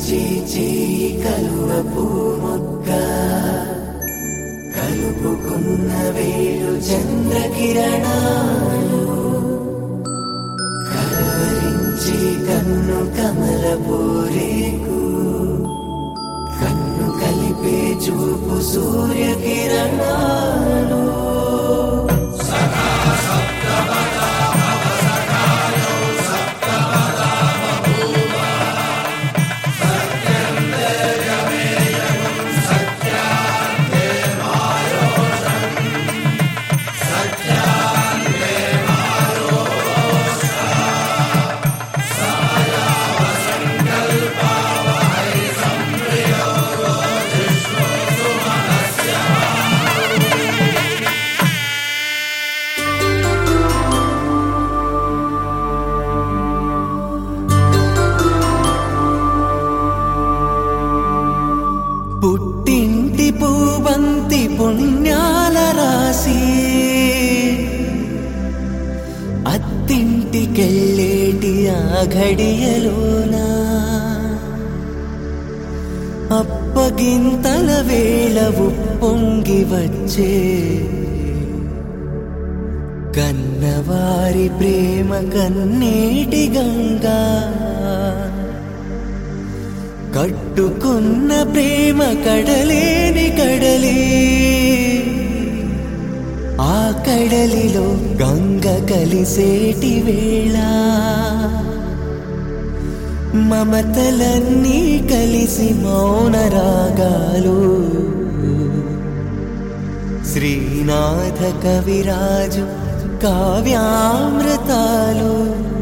కవరించి చేయి కలువపు మొక్క కలుపుకున్న వేలు చంద్రకిరణాలు కలవరించి కన్ను కమలపు రేకు కన్ను కలిపే చూపు సూర్యకిరణాలు పుట్టింటి పూబంతి పుణ్యాల రాసి అత్తింటికెళ్ళేటి ఆ ఘడియలోనా అప్పగింతల వేళ పొంగి వచ్చే కన్నవారి ప్రేమ కన్నేటి గంగా కట్టుకున్న ప్రేమ కడలేని కడలి ఆ కడలిలో గంగ కలిసేటి వేళ మమతలన్నీ కలిసి మౌన రాగాలు శ్రీనాథ కవిరాజు కావ్యామృతాలు